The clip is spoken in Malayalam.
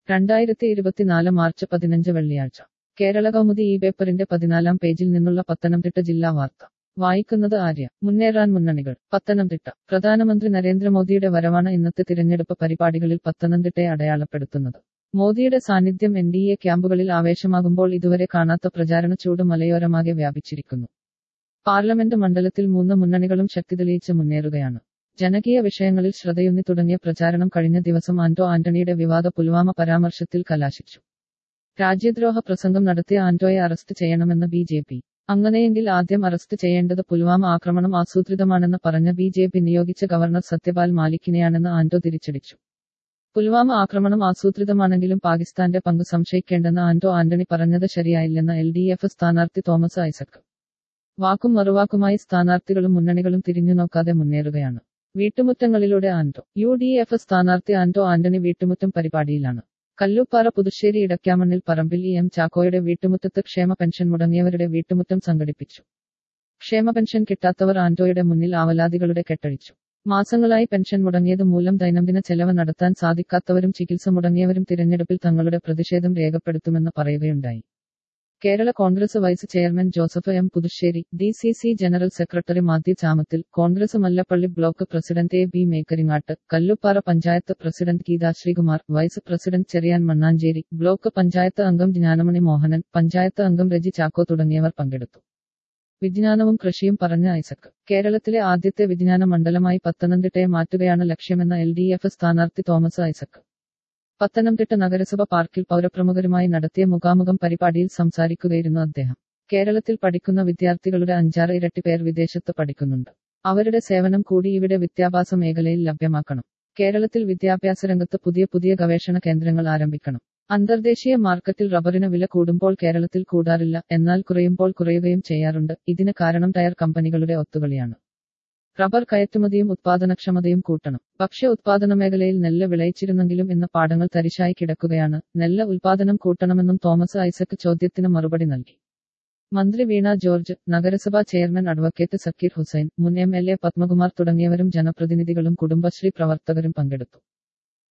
രണ്ടായിരത്തി ഇരുപത്തിനാല് മാർച്ച് പതിനഞ്ച് വെള്ളിയാഴ്ച കേരള കൗമുദി ഈ പേപ്പറിന്റെ പതിനാലാം പേജിൽ നിന്നുള്ള പത്തനംതിട്ട ജില്ലാ വാർത്ത വായിക്കുന്നത് ആര്യ മുന്നേറാൻ മുന്നണികൾ പത്തനംതിട്ട പ്രധാനമന്ത്രി നരേന്ദ്രമോദിയുടെ വരവാണ് ഇന്നത്തെ തിരഞ്ഞെടുപ്പ് പരിപാടികളിൽ പത്തനംതിട്ടയെ അടയാളപ്പെടുത്തുന്നത് മോദിയുടെ സാന്നിധ്യം എൻ ഡി എ ക്യാമ്പുകളിൽ ആവേശമാകുമ്പോൾ ഇതുവരെ കാണാത്ത പ്രചാരണ ചൂട് മലയോരമാകെ വ്യാപിച്ചിരിക്കുന്നു പാർലമെന്റ് മണ്ഡലത്തിൽ മൂന്ന് മുന്നണികളും ശക്തി തെളിയിച്ച് മുന്നേറുകയാണ് ജനകീയ വിഷയങ്ങളിൽ ശ്രദ്ധയൂന്നി തുടങ്ങിയ പ്രചാരണം കഴിഞ്ഞ ദിവസം ആന്റോ ആന്റണിയുടെ വിവാദ പുൽവാമ പരാമർശത്തിൽ കലാശിച്ചു രാജ്യദ്രോഹ പ്രസംഗം നടത്തിയ ആന്റോയെ അറസ്റ്റ് ചെയ്യണമെന്ന് ബി ജെ പി അങ്ങനെയെങ്കിൽ ആദ്യം അറസ്റ്റ് ചെയ്യേണ്ടത് പുൽവാമ ആക്രമണം ആസൂത്രിതമാണെന്ന് പറഞ്ഞ ബി ജെ പി നിയോഗിച്ച ഗവർണർ സത്യപാൽ മാലിക്കിനെയാണെന്ന് ആന്റോ തിരിച്ചടിച്ചു പുൽവാമ ആക്രമണം ആസൂത്രിതമാണെങ്കിലും പാകിസ്ഥാന്റെ പങ്ക് സംശയിക്കേണ്ടെന്ന് ആന്റോ ആന്റണി പറഞ്ഞത് ശരിയായില്ലെന്ന് എൽ ഡി എഫ് സ്ഥാനാർത്ഥി തോമസ് ഐസക് വാക്കും മറുവാക്കുമായി സ്ഥാനാർത്ഥികളും മുന്നണികളും തിരിഞ്ഞുനോക്കാതെ മുന്നേറുകയാണ് വീട്ടുമുറ്റങ്ങളിലൂടെ ആന്റോ യു ഡി എഫ് സ്ഥാനാർത്ഥി ആന്റോ ആന്റണി വീട്ടുമുറ്റം പരിപാടിയിലാണ് കല്ലൂപ്പാറ പുതുശ്ശേരി ഇടക്കാമണ്ണിൽ പറമ്പിൽ ഇ എം ചാക്കോയുടെ വീട്ടുമുറ്റത്ത് ക്ഷേമ പെൻഷൻ മുടങ്ങിയവരുടെ വീട്ടുമുറ്റം സംഘടിപ്പിച്ചു ക്ഷേമ പെൻഷൻ കിട്ടാത്തവർ ആന്റോയുടെ മുന്നിൽ ആവലാതികളുടെ കെട്ടഴിച്ചു മാസങ്ങളായി പെൻഷൻ മുടങ്ങിയത് മൂലം ദൈനംദിന ചെലവ് നടത്താൻ സാധിക്കാത്തവരും ചികിത്സ മുടങ്ങിയവരും തിരഞ്ഞെടുപ്പിൽ തങ്ങളുടെ പ്രതിഷേധം രേഖപ്പെടുത്തുമെന്ന് പറയുകയുണ്ടായി Kerala Congress vice chairman Joseph M Puthussery D C C general secretary Mathew Chamathil Congress Mallappally block president A B Mekkaringattu Kalluppara panchayat president Geetha Sreekumar vice president Cheriyan Mannancheri block panchayat അംഗം ജ്ഞാനമണി മോഹനൻ പഞ്ചായത്ത് അംഗം രജി ചാക്കോ തുടങ്ങിയവർ പങ്കെടുത്തു വിജ്ഞാനവും കൃഷിയും പറഞ്ഞ ഐസക് കേരളത്തിലെ ആദ്യത്തെ വിജ്ഞാന മണ്ഡലമായി പത്തനംതിട്ടയെ മാറ്റുകയാണ് ലക്ഷ്യമെന്ന എൽ ഡി എഫ് സ്ഥാനാർത്ഥി തോമസ് ഐസക് പത്തനംതിട്ട നഗരസഭ പാർക്കിൽ പൗരപ്രമുഖരുമായി നടത്തിയ മുഖാമുഖം പരിപാടിയിൽ സംസാരിക്കുകയായിരുന്നു അദ്ദേഹം കേരളത്തിൽ പഠിക്കുന്ന വിദ്യാർത്ഥികളുടെ അഞ്ചാറ് ഇരട്ടി പേർ വിദേശത്ത് പഠിക്കുന്നുണ്ട് അവരുടെ സേവനം കൂടി ഇവിടെ വിദ്യാഭ്യാസ മേഖലയിൽ ലഭ്യമാക്കണം കേരളത്തിൽ വിദ്യാഭ്യാസ രംഗത്ത് പുതിയ പുതിയ ഗവേഷണ കേന്ദ്രങ്ങൾ ആരംഭിക്കണം അന്തർദേശീയ മാർക്കറ്റിൽ റബ്ബറിന് വില കൂടുമ്പോൾ കേരളത്തിൽ കൂടാറില്ല എന്നാൽ കുറയുമ്പോൾ കുറയുകയും ചെയ്യാറുണ്ട് ഇതിന് കാരണം ടയർ കമ്പനികളുടെ ഒത്തുകളിയാണ് റബ്ബർ കയറ്റുമതിയും ഉത്പാദനക്ഷമതയും കൂട്ടണം ഭക്ഷ്യ ഉത്പാദന മേഖലയിൽ നെല്ല് വിളയിച്ചിരുന്നെങ്കിലും ഇന്ന് പാടങ്ങൾ തരിശായി കിടക്കുകയാണ് നെല്ല് ഉൽപാദനം കൂട്ടണമെന്നും തോമസ് ഐസക് ചോദ്യത്തിന് മറുപടി നൽകി മന്ത്രി വീണ ജോർജ് നഗരസഭാ ചെയർമാൻ അഡ്വക്കേറ്റ് സക്കീർ ഹുസൈൻ മുൻ എം എൽ എ പത്മകുമാർ തുടങ്ങിയവരും ജനപ്രതിനിധികളും കുടുംബശ്രീ പ്രവർത്തകരും പങ്കെടുത്തു